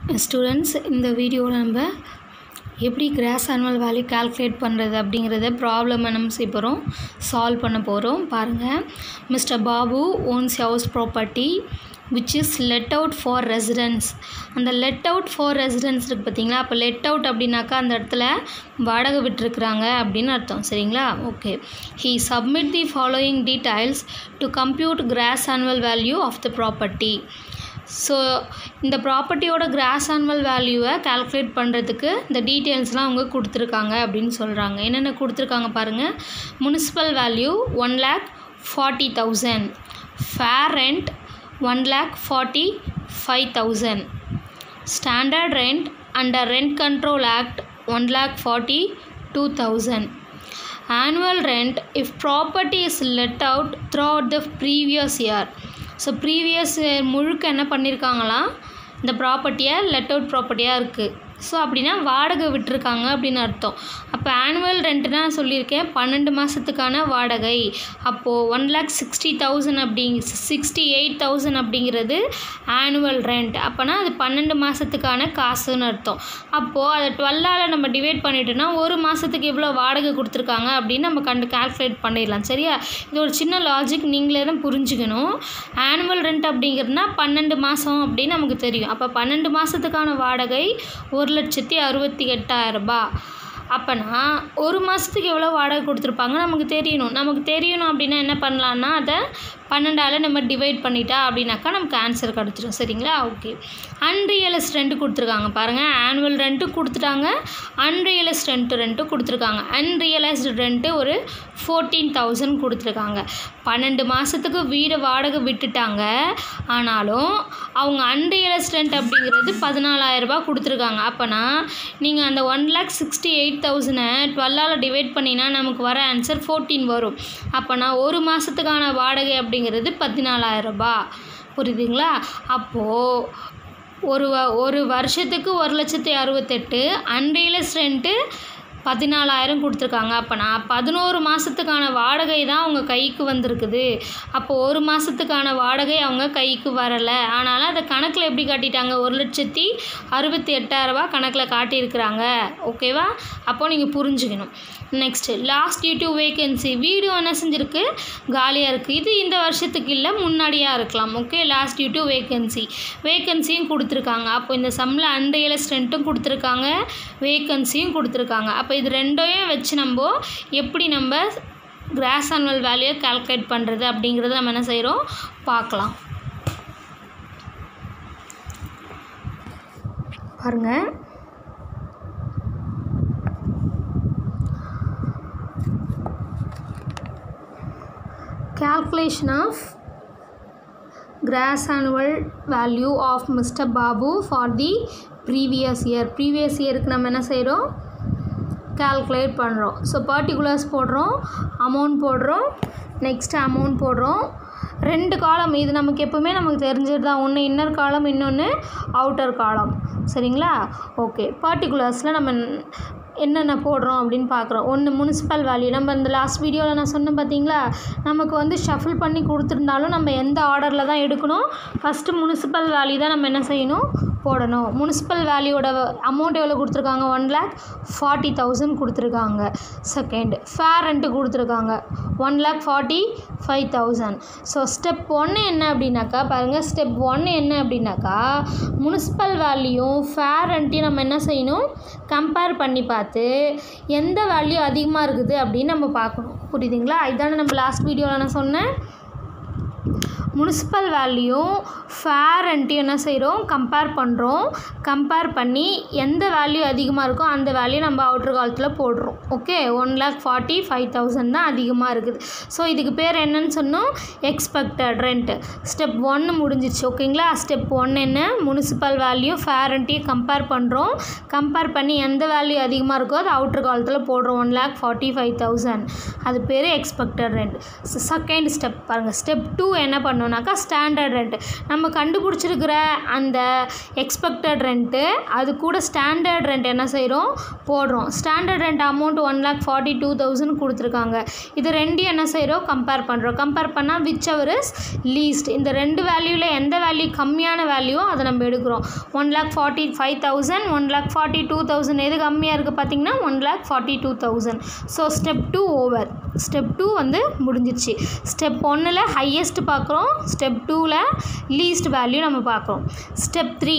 Students இந்த வீடியோவில் நம்ம எப்படி கிராஸ் ஆனுவல் வேல்யூ கால்குலேட் பண்ணுறது அப்படிங்கிறத ப்ராப்ளமை நம்ம செய்ய போகிறோம் சால்வ் பண்ண போகிறோம் பாருங்கள் mister Babu owns house property which is let out for residence அந்த லெட் அவுட் ஃபார் ரெசிடென்ஸ் இருக்குது பார்த்தீங்களா அப்போ லெட் அவுட் அப்படின்னாக்கா அந்த இடத்துல வாடகை விட்டுருக்குறாங்க அப்படின்னு அர்த்தம் சரிங்களா okay he submit the following details to compute gross annual value of the property so இந்த ப்ராப்பர்ட்டியோட கிராஸ் ஆனுவல் வேல்யூவை கால்குலேட் பண்ணுறதுக்கு இந்த டீட்டெயில்ஸ்லாம் அவங்க கொடுத்துருக்காங்க அப்படின்னு சொல்கிறாங்க என்னென்ன கொடுத்துருக்காங்க பாருங்கள் municipal value one lakh forty thousand fair rent one lakh forty five thousand standard rent under rent control act one lakh forty two thousand annual rent if property is let out throughout the previous year so previous முழுக்க என்ன பண்ணியிருக்காங்களாம் இந்த ப்ராப்பர்ட்டியை let out ப்ராப்பர்ட்டியாக இருக்குது so அப்படின்னா வாடகை விட்டுருக்காங்க அப்படின்னு அர்த்தம் அப்போ ஆனுவல் ரெண்ட்டுனா நான் சொல்லியிருக்கேன் பன்னெண்டு மாதத்துக்கான வாடகை அப்போது ஒன் லேக் சிக்ஸ்டி தௌசண்ட் அப்படிங் சிக்ஸ்டி எயிட் தௌசண்ட் அப்படிங்கிறது ஆனுவல் ரெண்ட் அப்போனா அது பன்னெண்டு மாதத்துக்கான காசுன்னு அர்த்தம் அப்போது அதை டுவெல்லால் நம்ம டிவைட் பண்ணிட்டோன்னா ஒரு மாதத்துக்கு எவ்வளோ வாடகை கொடுத்துருக்காங்க அப்படின்னு நம்ம கண்டு கால்குலேட் பண்ணிடலாம் சரியா இது ஒரு சின்ன லாஜிக் நீங்களே தான் புரிஞ்சுக்கணும் ஆனுவல் ரெண்ட் அப்படிங்கிறதுனா பன்னெண்டு மாதம் அப்படின்னு நமக்கு தெரியும் அப்போ பன்னெண்டு மாதத்துக்கான வாடகை ஒரு லட்சத்தி அறுபத்தி எட்டாயிரம் ரூபாய் அப்போனா ஒரு மாதத்துக்கு எவ்வளோ வாடகை கொடுத்துருப்பாங்க நமக்கு தெரியணும் நமக்கு தெரியணும் அப்படின்னா என்ன பண்ணலான்னா அதை பன்னெண்டால் நம்ம டிவைட் பண்ணிட்டா அப்படின்னாக்கா நமக்கு ஆன்சர் கிடச்சிரும் சரிங்களா ஓகே அன்ரியலைஸ் ரெண்ட்டு கொடுத்துருக்காங்க பாருங்கள் ஆனுவல் ரெண்ட்டு கொடுத்துட்டாங்க அன்ரியலைஸ் ரெண்ட்டு ரெண்ட்டு கொடுத்துருக்காங்க அன்ரியலைஸ்டு ரெண்ட்டு ஒரு ஃபோர்டீன் தௌசண்ட் கொடுத்துருக்காங்க பன்னெண்டு மாதத்துக்கு வீடு வாடகை விட்டுட்டாங்க ஆனாலும் அவங்க அன்ரியலைஸ்ட் ரெண்ட் அப்படிங்கிறது பதினாலாயிரரூபா கொடுத்துருக்காங்க அப்போனா நீங்கள் அந்த ஒன் லேக் சிக்ஸ்டி எயிட் தௌசண்டை டுவெல்லால் டிவைட் பண்ணினா நமக்கு வர ஆன்சர் ஃபோர்டீன் வரும் அப்போனா ஒரு மாதத்துக்கான வாடகை அப்படிங்கிறது பதினாலாயிரரூபா புரியுதுங்களா அப்போது ஒரு வ ஒரு வருஷத்துக்கு ஒரு லட்சத்தி அறுபத்தெட்டு அன்ரியலைஸ் ரெண்ட்டு பதினாலாயிரம் கொடுத்துருக்காங்க அப்போனா பதினோரு மாதத்துக்கான வாடகை தான் அவங்க கைக்கு வந்திருக்குது அப்போ ஒரு மாதத்துக்கான வாடகை அவங்க கைக்கு வரலை ஆனாலும் அதை கணக்கில் எப்படி காட்டிட்டாங்க ஒரு லட்சத்தி அறுபத்தி எட்டாயிரரூபா கணக்கில் காட்டியிருக்கிறாங்க ஓகேவா அப்போது நீங்கள் புரிஞ்சுக்கணும் next lost due to vacancy வீடு என்ன செஞ்சுருக்கு காலியாக இருக்குது இது இந்த வருஷத்துக்கு இல்லை முன்னாடியாக இருக்கலாம் okay lost due to vacancy வேகன்சியும் கொடுத்துருக்காங்க அப்போ இந்த சம்மில் அன்ரியலைஸ் ரெண்ட்டும் கொடுத்துருக்காங்க வேகன்சியும் கொடுத்துருக்காங்க அப்போ இது ரெண்டையும் வச்சு நம்ம எப்படி நம்ம கிராஸ் ஆனுவல் வேல்யூ கால்குலேட் பண்ணுறது அப்படிங்கிறத நம்ம என்ன செய்கிறோம் பார்க்கலாம் பாருங்கள் calculation of gross annual value of Mr. Babu for the previous year previous இயருக்கு நம்ம என்ன செய்கிறோம் கால்குலேட் பண்ணுறோம் ஸோ பர்டிகுலர்ஸ் போடுறோம் அமௌண்ட் போடுறோம் நெக்ஸ்ட் அமௌண்ட் போடுறோம் ரெண்டு காலம் இது நமக்கு எப்பவுமே நமக்கு தெரிஞ்சது தான் ஒன்று இன்னர் காலம் இன்னொன்று அவுட்டர் காலம் சரிங்களா ஓகே பர்டிகுலர்ஸில் நம்ம என்னென்ன போடுறோம் அப்படின்னு பார்க்குறோம் ஒன்று முனிசிபல் வேல்யூ நம்ம இந்த லாஸ்ட் வீடியோவில் நான் சொன்னேன் பார்த்தீங்களா நமக்கு வந்து ஷஃபில் பண்ணி கொடுத்துருந்தாலும் நம்ம எந்த ஆர்டரில் தான் எடுக்கணும் ஃபஸ்ட்டு முனிசிபல் வேல்யூ தான் நம்ம என்ன செய்யணும் போடணும் முனிசிபல் வேல்யூவோட அமௌண்ட் எவ்வளோ கொடுத்துருக்காங்க ஒன் லேக் ஃபார்ட்டி தௌசண்ட் கொடுத்துருக்காங்க செகண்ட் ஃபேர் ரெண்ட்டு கொடுத்துருக்காங்க one lakh forty five thousand so step ஒன்று என்ன அப்படின்னாக்கா பாருங்கள் ஸ்டெப் ஒன்று என்ன அப்படின்னாக்கா முனிசிபல் வேல்யூயும் ஃபேர் ரெண்ட்டையும் நம்ம என்ன செய்யணும் கம்பேர் பண்ணி பார்த்து எந்த வேல்யூ அதிகமாக இருக்குது அப்படின்னு நம்ம பார்க்கணும் புரியுதுங்களா இதானே நம்ம லாஸ்ட் வீடியோவில் நான் சொன்னேன் முனிசிபல் வேல்யூ ஃபேர் ரெண்ட்டையும் என்ன செய்கிறோம் கம்பேர் பண்ணுறோம் கம்பேர் பண்ணி எந்த வேல்யூ அதிகமாக இருக்கோ அந்த வேல்யூ நம்ம அவுட்ரு காலத்தில் போடுறோம் okay one lakh forty five thousand தான் அதிகமாக இருக்குது ஸோ இதுக்கு பேர் என்னன்னு சொன்னோம் எக்ஸ்பெக்டட் ரெண்ட்டு ஸ்டெப் ஒன்று முடிஞ்சிச்சு ஓகேங்களா ஸ்டெப் ஒன் என்ன முனிசிபல் வேல்யூ ஃபேர் ரெண்ட்டையும் கம்பேர் பண்ணுறோம் கம்பேர் பண்ணி எந்த வேல்யூ அதிகமாக இருக்கோ அது அவுட்ரு காலத்தில் போடுறோம் one lakh forty five thousand அது பேர் எக்ஸ்பெக்டட் ரெண்ட் செகண்ட் ஸ்டெப் பாருங்கள் ஸ்டெப் டூ என்ன பண்ணுறோம் பண்ணோம்னாக்கா ஸ்டாண்டர்ட் ரெண்ட் நம்ம கண்டுபிடிச்சிருக்கிற அந்த எக்ஸ்பெக்டட் ரெண்ட்டு அது கூட ஸ்டாண்டர்ட் ரெண்ட் என்ன செய்கிறோம் போடுறோம் standard rent amount one lakh forty two thousand கொடுத்துருக்காங்க இது ரெண்டையும் என்ன செய்கிறோம் கம்பேர் பண்ணுறோம் கம்பேர் பண்ணால் விச் அவர் இஸ் லீஸ்ட் இந்த ரெண்டு வேல்யூவில் எந்த வேல்யூ கம்மியான வேல்யூவோ அதை நம்ம எடுக்கிறோம் one lakh forty five thousand one lakh forty two thousand எது கம்மியாக இருக்குது பார்த்தீங்கன்னா one lakh forty two thousand so step two over step two வந்து முடிஞ்சிருச்சு ஸ்டெப் ஒன்னில் ஹையஸ்ட் பார்க்குறோம் ஸ்டெப் டூவில் லீஸ்ட் வேல்யூ நம்ம பார்க்குறோம் ஸ்டெப் த்ரீ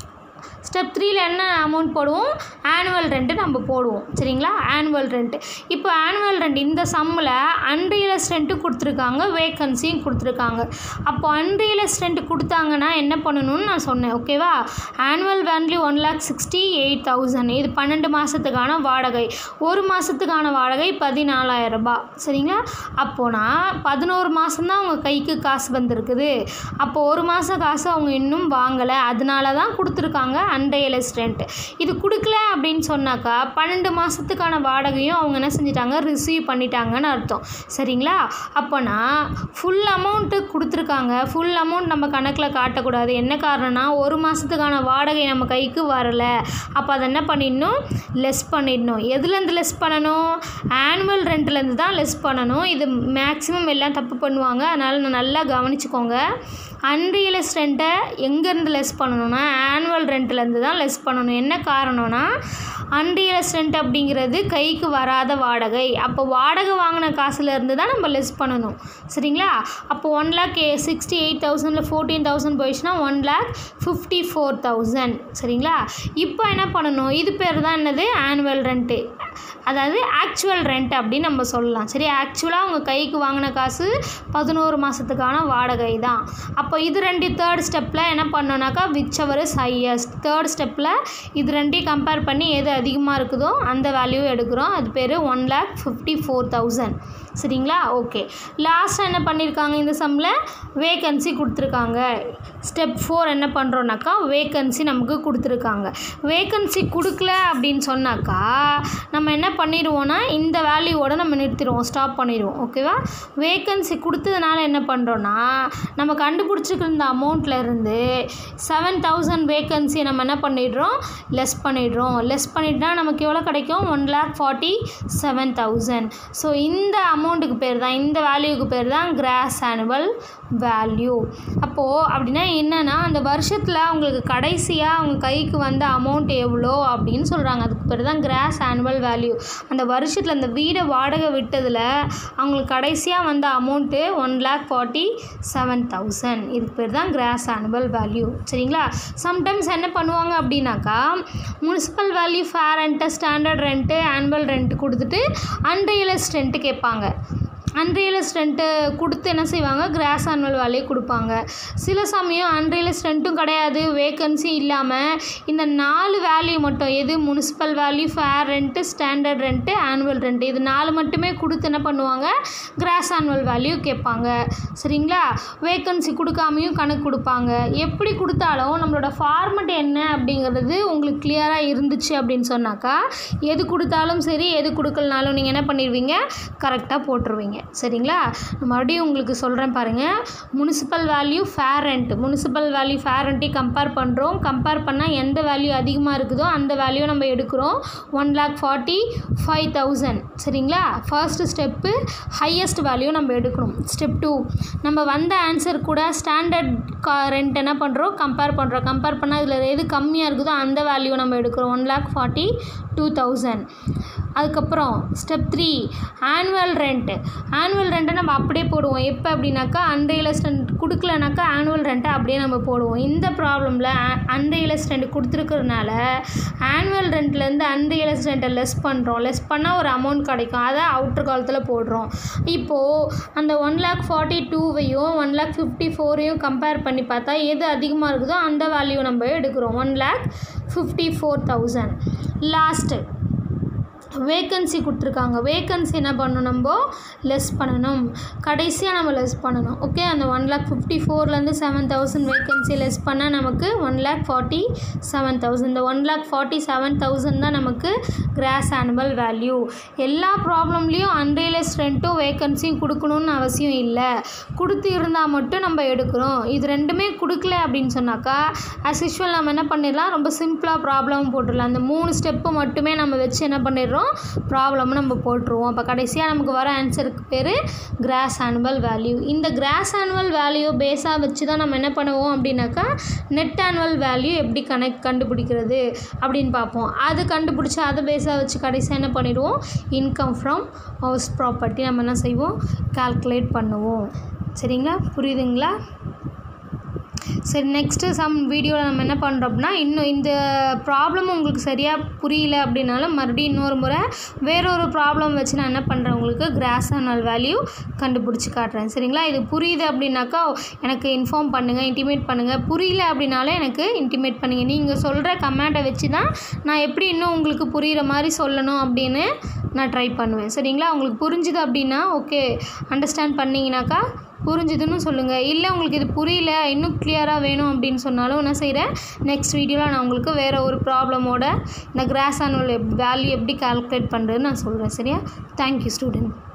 ஸ்டெப் த்ரீல என்ன அமௌண்ட் போடுவோம் ஆனுவல் ரெண்ட்டு நம்ம போடுவோம் சரிங்களா ஆனுவல் ரெண்ட்டு இப்போ ஆனுவல் ரெண்ட் இந்த சம்மில் அன்ரியலைஸ் ரெண்ட்டு கொடுத்துருக்காங்க வேக்கன்சியும் கொடுத்துருக்காங்க அப்போ அன்ரியலைஸ் ரெண்ட் கொடுத்தாங்கன்னா என்ன பண்ணணும்னு நான் சொன்னேன் ஓகேவா annual value one lakh sixty eight thousand இது பன்னெண்டு மாதத்துக்கான வாடகை ஒரு மாதத்துக்கான வாடகை பதினாலாயிரம் ரூபாய் சரிங்களா அப்போனா பதினோரு மாதம்தான் அவங்க கைக்கு காசு வந்திருக்குது அப்போ ஒரு மாத காசு அவங்க இன்னும் வாங்கலை அதனால தான் கொடுத்துருக்காங்க அன்ரியலைஸ் ரெண்ட் இது கொடுக்கல அப்படின்னு சொன்னாக்கா பன்னெண்டு மாதத்துக்கான வாடகையும் அவங்க என்ன செஞ்சிட்டாங்க ரிசீவ் பண்ணிட்டாங்கன்னு அர்த்தம் சரிங்களா அப்போனா ஃபுல் அமௌண்ட்டு கொடுத்துருக்காங்க ஃபுல் அமௌண்ட் நம்ம கணக்கில் காட்டக்கூடாது என்ன காரணம்னா ஒரு மாதத்துக்கான வாடகை நம்ம கைக்கு வரலை அப்போ அதை என்ன பண்ணிடணும் லெஸ் பண்ணிடணும் எதுலேருந்து லெஸ் பண்ணணும் ஆனுவல் ரெண்ட்லேருந்து தான் லெஸ் பண்ணணும் இது மேக்ஸிமம் எல்லாம் தப்பு பண்ணுவாங்க அதனால் நல்லா கவனிச்சுக்கோங்க அன்ரியலைஸ் ரெண்ட்டை எங்கேருந்து லெஸ் பண்ணணும்னா ஆனுவல் ரெண்ட்லேருந்து தான் லெஸ் பண்ணணும் என்ன காரணம்னா அன்ரியலைஸ் ரெண்ட் அப்படிங்கிறது கைக்கு வராத வாடகை அப்போ வாடகை வாங்கின காசுலேருந்து தான் நம்ம லெஸ் பண்ணணும் சரிங்களா அப்போ ஒன் லேக் சிக்ஸ்டி எயிட் தௌசண்டில் ஃபோர்டீன் தௌசண்ட் போயிடுச்சுன்னா one lakh fifty four thousand சரிங்களா இப்போ என்ன பண்ணணும் இது பேர் தான் என்னது ஆனுவல் ரெண்ட்டு அதாவது ஆக்சுவல் ரெண்ட் அப்படின்னு நம்ம சொல்லலாம் சரி ஆக்சுவலாக அவங்க கைக்கு வாங்கின காசு பதினோரு மாதத்துக்கான வாடகை தான் அப்போ இது ரெண்டு தேர்ட் ஸ்டெப்பில் என்ன பண்ணோன்னாக்கா whichever is highest third ஸ்டெப்பில் இது ரெண்டையும் கம்பேர் பண்ணி எது அதிகமாக இருக்குதோ அந்த வேல்யூ எடுக்கிறோம் அது பேர் one lakh fifty four thousand சரிங்களா ஓகே லாஸ்ட்டாக என்ன பண்ணியிருக்காங்க இந்த சம்மில் வேக்கன்சி கொடுத்துருக்காங்க ஸ்டெப் ஃபோர் என்ன பண்ணுறோன்னாக்கா வேக்கன்சி நமக்கு கொடுத்துருக்காங்க வேக்கன்சி கொடுக்கல அப்படின்னு சொன்னாக்கா நம்ம என்ன பண்ணிடுவோன்னா இந்த வேல்யூவோட நம்ம நிறுத்திடுவோம் ஸ்டாப் பண்ணிடுவோம் ஓகேவா வேக்கன்சி கொடுத்ததுனால என்ன பண்ணுறோன்னா நம்ம கண்டுபிடிச்சிருக்கிற இந்த அமௌண்ட்டில் இருந்து செவன் தௌசண்ட் வேக்கன்சி நம்ம என்ன பண்ணிடுறோம் லெஸ் பண்ணிடுறோம் லெஸ் பண்ணிட்டா நமக்கு எவ்வளோ கிடைக்கும் one lakh forty seven thousand so இந்த அமௌண்ட்டுக்கு பேர் தான் இந்த வேல்யூக்கு பேர் தான் கிராஸ் ஆனுவல் வேல்யூ அப்போது அப்படின்னா என்னென்னா அந்த வருஷத்தில் அவங்களுக்கு கடைசியாக அவங்க கைக்கு வந்த அமௌண்ட் எவ்வளோ அப்படின்னு சொல்கிறாங்க அதுக்கு பேர் தான் கிராஸ் ஆனுவல் வேல்யூ அந்த வருஷத்தில் அந்த வீடை வாடகை விட்டதில் அவங்களுக்கு கடைசியாக வந்த amount one lakh forty seven thousand இதுக்கு பேர் தான் கிராஸ் ஆனுவல் வேல்யூ சரிங்களா சம்டைம்ஸ் என்ன பண்ணுவாங்க அப்படின்னாக்கா municipal value fair rent standard rent annual rent கொடுத்துட்டு அன்ரியலைஸ் ரெண்ட்டு கேட்பாங்க அன்ரியலைஸ் ரெண்ட்டு கொடுத்து என்ன செய்வாங்க கிராஸ் ஆனுவல் வேல்யூ கொடுப்பாங்க சில சமயம் அன்ரியலைஸ் ரெண்ட்டும் கிடையாது வேக்கன்சி இல்லாமல் இந்த நாலு வேல்யூ மட்டும் எது municipal value fair rent standard rent annual rent இது நாலு மட்டுமே கொடுத்து என்ன பண்ணுவாங்க கிராஸ் ஆனுவல் வேல்யூ கேட்பாங்க சரிங்களா வேக்கன்சி கொடுக்காமையும் கணக்கு கொடுப்பாங்க எப்படி கொடுத்தாலும் நம்மளோட ஃபார்மெட் என்ன அப்படிங்கிறது உங்களுக்கு கிளியராக இருந்துச்சு அப்படின்னு சொன்னாக்கா எது கொடுத்தாலும் சரி எது கொடுக்கலனாலும் நீங்கள் என்ன பண்ணிடுவீங்க கரெக்டாக போட்டுருவீங்க சரிங்களா நான் மறுபடியும் உங்களுக்கு சொல்கிறேன் பாருங்கள் municipal value fair rent municipal value fair ரெண்ட்டையும் கம்பேர் பண்ணுறோம் கம்பேர் பண்ணால் எந்த வேல்யூ அதிகமாக இருக்குதோ அந்த வேல்யூ நம்ம எடுக்கிறோம் one lakh forty five thousand சரிங்களா ஃபர்ஸ்ட் ஸ்டெப்பு ஹையஸ்ட் வேல்யூ நம்ம எடுக்கணும் ஸ்டெப் டூ நம்ம வந்த ஆன்சர் கூட ஸ்டாண்டர்ட் கா ரெண்ட் என்ன பண்ணுறோம் கம்பேர் பண்ணுறோம் கம்பேர் பண்ணால் இதில் எது கம்மியாக இருக்குதோ அந்த வேல்யூ நம்ம எடுக்கிறோம் one lakh forty two thousand அதுக்கப்புறம் step three annual rent annual ரெண்ட்டை நம்ம அப்படியே போடுவோம் எப்போ அப்படின்னாக்கா அன்ரியலைஸ் ரெண்ட் கொடுக்கலனாக்கா ஆனுவல் ரெண்ட்டை அப்படியே நம்ம போடுவோம் இந்த ப்ராப்ளமில் அன்ரியலைஸ் ரெண்ட் கொடுத்துருக்கறனால ஆனுவல் ரெண்ட்லேருந்து அன்ரியலைஸ் ரெண்ட்டை லெஸ் பண்ணுறோம் லெஸ் பண்ணால் ஒரு அமௌண்ட் கிடைக்கும் அதை அவுட்டர் காலத்தில் போடுறோம் இப்போது அந்த ஒன் லேக் ஃபார்ட்டி டூவையும் ஒன் லேக் ஃபிஃப்டி ஃபோரையும் கம்பேர் பண்ணி பார்த்தா எது அதிகமாக இருக்குதோ அந்த வேல்யூ நம்ம எடுக்கிறோம் one lakh fifty four thousand last vacancy கொடுத்துருக்காங்க வேக்கன்சி என்ன பண்ணணும் நம்ம லெஸ் பண்ணணும் கடைசியாக நம்ம லெஸ் பண்ணணும் ஓகே அந்த ஒன் லேக் ஃபிஃப்டி ஃபோர்லேருந்து செவன் தௌசண்ட் வேக்கன்சி லெஸ் பண்ணால் நமக்கு one lakh forty seven thousand இந்த one lakh forty seven thousand தான் நமக்கு கிராஸ் ஆனுவல் வேல்யூ எல்லா ப்ராப்ளம்லேயும் அன்ரியலைஸ் ரெண்ட்டும் வேக்கன்சியும் கொடுக்கணும்னு அவசியம் இல்லை கொடுத்து இருந்தால் மட்டும் நம்ம எடுக்கிறோம் இது ரெண்டுமே கொடுக்கல அப்படின்னு சொன்னாக்கா ஆஸ் யூஷுவல் நம்ம என்ன பண்ணிடலாம் ரொம்ப சிம்பிளாக ப்ராப்ளம் போட்டுடலாம் அந்த மூணு ஸ்டெப்பு மட்டுமே நம்ம வச்சு என்ன பண்ணிடுறோம் ப்ராப்ளம் நம்ம போட்டுருவோம் அப்போ கடைசியாக நமக்கு வர ஆன்சருக்கு பேர் கிராஸ் ஆனுவல் வேல்யூ இந்த கிராஸ் ஆனுவல் வேல்யூ பேஸாக வச்சு தான் நம்ம என்ன பண்ணுவோம் அப்படின்னாக்கா நெட் ஆனுவல் வேல்யூ எப்படி கனெக்ட் கண்டுபிடிக்கிறது அப்படின்னு பார்ப்போம் அது கண்டுபிடிச்சி அதை பேஸாக வச்சு கடைசியாக என்ன பண்ணிடுவோம் இன்கம் ஃப்ரம் ஹவுஸ் ப்ராப்பர்ட்டி நம்ம என்ன செய்வோம் கால்குலேட் பண்ணுவோம் சரிங்களா புரியுதுங்களா சரி நெக்ஸ்ட்டு சம் வீடியோவில் நம்ம என்ன பண்ணுறோம் அப்படின்னா இன்னும் இந்த ப்ராப்ளம் உங்களுக்கு சரியாக புரியல அப்படின்னாலும் மறுபடியும் இன்னொரு முறை வேறொரு ப்ராப்ளம் வச்சு நான் என்ன பண்ணுறேன் உங்களுக்கு கிராஸ் ஆனல் வேல்யூ கண்டுபிடிச்சி காட்டுறேன் சரிங்களா இது புரியுது அப்படின்னாக்கா எனக்கு இன்ஃபார்ம் பண்ணுங்கள் இன்டிமேட் பண்ணுங்கள் புரியல அப்படின்னாலே எனக்கு இன்டிமேட் பண்ணுங்கள் நீங்கள் சொல்கிற கமெண்ட்டை வச்சு தான் நான் எப்படி இன்னும் உங்களுக்கு புரிகிற மாதிரி சொல்லணும் அப்படின்னு நான் ட்ரை பண்ணுவேன் சரிங்களா உங்களுக்கு புரிஞ்சுது அப்படின்னா ஓகே அண்டர்ஸ்டாண்ட் பண்ணிங்கனாக்கா புரிஞ்சுதுன்னு சொல்லுங்கள் இல்லை உங்களுக்கு இது புரியல இன்னும் கிளியராக வேணும் அப்படின்னு சொன்னாலும் என்ன செய்கிறேன் நெக்ஸ்ட் வீடியோவில் நான் உங்களுக்கு வேறு ஒரு ப்ராப்ளமோட இந்த கிராஸ் ஆனுவல் வேல்யூ எப்படி கால்குலேட் பண்ணுறதுன்னு நான் சொல்கிறேன் சரியா தேங்க்யூ ஸ்டூடெண்ட்